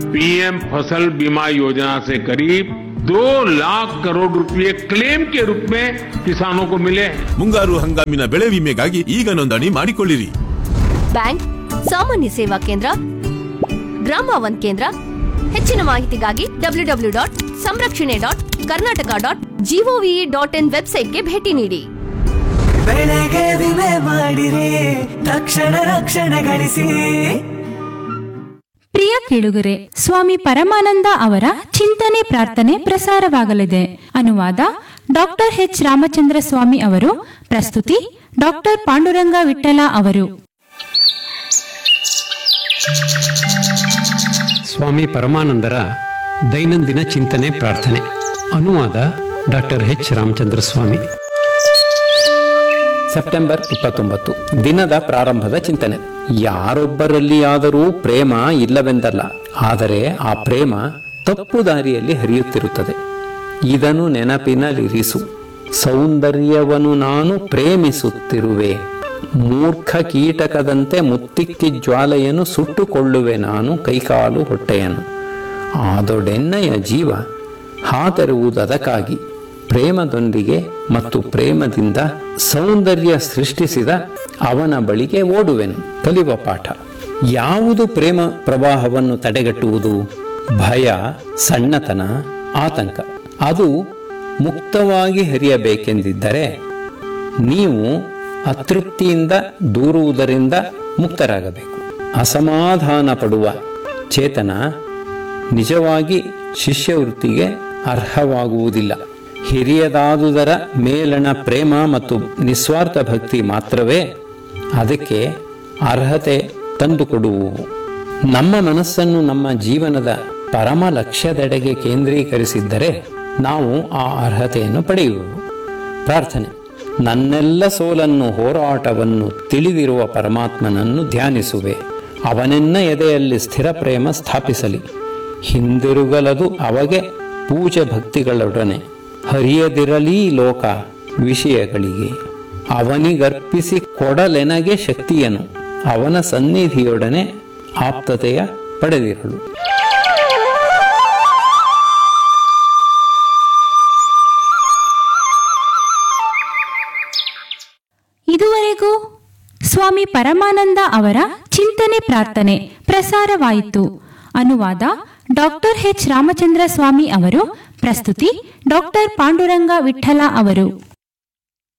PM फसल बीमा योजना से करीब दो लाख करोड़ रुपए क्लेम के रूप में किसानों को मिले हैं ಮುಂಗಾರು ಹಂಗಾಮಿನ ಬೆಳೆ ವಿಮೆಗಾಗಿ ಈಗ ನೋಂದಣಿ ಮಾಡಿಕೊಳ್ಳಿರಿ ಬ್ಯಾಂಕ್ ಸಾಮಾನ್ಯ ಸೇವಾ ಕೇಂದ್ರ ಗ್ರಾಮ ಒನ್ ಕೇಂದ್ರ ಹೆಚ್ಚಿನ ಮಾಹಿತಿಗಾಗಿ ಡಬ್ಲ್ಯೂ ಡಬ್ಲ್ಯೂ ಡಾಟ್ ಸಂರಕ್ಷಣೆ dot Karnataka dot GOV dot in ವೆಬ್ಸೈಟ್ಗೆ ಭೇಟಿ ನೀಡಿ ಬೆಳೆಗೆ ವಿಮೆ ಮಾಡಿರಿ ತಕ್ಷಣ ರಕ್ಷಣೆ ಗಳಿಸಿ ಪ್ರಿಯ ಕೇಳುಗರೆ ಸ್ವಾಮಿ ಪರಮಾನಂದ ಅವರ ಚಿಂತನೆ ಪ್ರಾರ್ಥನೆ ಪ್ರಸಾರವಾಗಲಿದೆ ಅನುವಾದ ಡಾಕ್ಟರ್ ಎಚ್ ರಾಮಚಂದ್ರ ಸ್ವಾಮಿ ಅವರು ಪ್ರಸ್ತುತಿ ಡಾಕ್ಟರ್ ಪಾಂಡುರಂಗ ವಿಠಲ ಅವರು ಸ್ವಾಮಿ ಪರಮಾನಂದರ ದೈನಂದಿನ ಚಿಂತನೆ ಪ್ರಾರ್ಥನೆ ಅನುವಾದ doctor H Ramachandra Swamy September ಇಪ್ಪತ್ತೊಂಬತ್ತು ದಿನದ ಪ್ರಾರಂಭದ ಚಿಂತನೆ ಯಾರೊಬ್ಬರಲ್ಲಿಯಾದರೂ ಪ್ರೇಮ ಇಲ್ಲವೆಂದಲ್ಲ ಆದರೆ ಆ ಪ್ರೇಮ ತಪ್ಪು ದಾರಿಯಲ್ಲಿ ಹರಿಯುತ್ತಿರುತ್ತದೆ ಇದನ್ನು ನೆನಪಿನಲ್ಲಿರಿಸು ಸೌಂದರ್ಯವನ್ನು ನಾನು ಪ್ರೇಮಿಸುತ್ತಿರುವೆ ಮೂರ್ಖ ಕೀಟಕದಂತೆ ಮುತ್ತಿಕ್ಕಿ ಜ್ವಾಲೆಯನ್ನು ಸುಟ್ಟುಕೊಳ್ಳುವೆ ನಾನು ಕೈಕಾಲು ಹೊಟ್ಟೆಯನ್ನು ಆದೊಡೆನ್ನಯ ಜೀವ ಹಾತರುವುದಕ್ಕಾಗಿ ಪ್ರೇಮದೊಂದಿಗೆ ಮತ್ತು ಪ್ರೇಮದಿಂದ ಸೌಂದರ್ಯ ಸೃಷ್ಟಿಸಿದ ಅವನ ಬಳಿಗೆ ಓಡುವೆನು ಕಲಿಯುವ ಪಾಠ ಯಾವುದು ಪ್ರೇಮ ಪ್ರವಾಹವನ್ನು ತಡೆಗಟ್ಟುವುದು ಭಯ ಸಣ್ಣತನ ಆತಂಕ ಅದು ಮುಕ್ತವಾಗಿ ಹರಿಯಬೇಕೆಂದಿದ್ದರೆ ನೀವು ಅತೃಪ್ತಿಯಿಂದ ದೂರುವುದರಿಂದ ಮುಕ್ತರಾಗಬೇಕು ಅಸಮಾಧಾನ ಪಡುವ ಚೇತನ ನಿಜವಾಗಿ ಶಿಷ್ಯವೃತ್ತಿಗೆ ಅರ್ಹವಾಗುವುದಿಲ್ಲ ಹಿರಿಯದಾದುದರ ಮೇಲಣ ಪ್ರೇಮ ಮತ್ತು ನಿಸ್ವಾರ್ಥ ಭಕ್ತಿ ಮಾತ್ರವೇ ಅದಕ್ಕೆ ಅರ್ಹತೆ ತಂದುಕೊಡುವುವು ನಮ್ಮ ಮನಸ್ಸನ್ನು ನಮ್ಮ ಜೀವನದ ಪರಮ ಲಕ್ಷ್ಯದೆಡೆಗೆ ಕೇಂದ್ರೀಕರಿಸಿದ್ದರೆ ನಾವು ಆ ಅರ್ಹತೆಯನ್ನು ಪಡೆಯುವೆವು ಪ್ರಾರ್ಥನೆ ನನ್ನೆಲ್ಲ ಸೋಲನ್ನು ಹೋರಾಟವನ್ನು ತಿಳಿದಿರುವ ಪರಮಾತ್ಮನನ್ನು ಧ್ಯಾನಿಸುವೆ ಅವನೆನ್ನ ಎದೆಯಲ್ಲಿ ಸ್ಥಿರ ಪ್ರೇಮ ಸ್ಥಾಪಿಸಲಿ ಹಿಂದಿರುಗಲದು ಅವಗೆ ಪೂಜೆ ಭಕ್ತಿಗಳೊಡನೆ ಹರಿಯದಿರಲಿ ಲೋಕ ವಿಷಯಗಳಿಗೆ ಅವನಿಗರ್ಪಿಸಿ ಕೊಡಲೆನಗೆ ಶಕ್ತಿಯನು ಅವನ ಸನ್ನಿಧಿಯೊಡನೆ ಆಪ್ತತೆಯ ಪಡೆದಿರಲು ಇದುವರೆಗೂ ಸ್ವಾಮಿ ಪರಮಾನಂದ ಅವರ ಚಿಂತನೆ ಪ್ರಾರ್ಥನೆ ಪ್ರಸಾರವಾಯಿತು ಅನುವಾದ ಡಾಕ್ಟರ್ ಎಚ್ ರಾಮಚಂದ್ರ ಸ್ವಾಮಿ ಅವರು ಪ್ರಸ್ತುತಿ ಡಾಕ್ಟರ್ ಪಾಂಡುರಂಗ ವಿಠಲ ಅವರು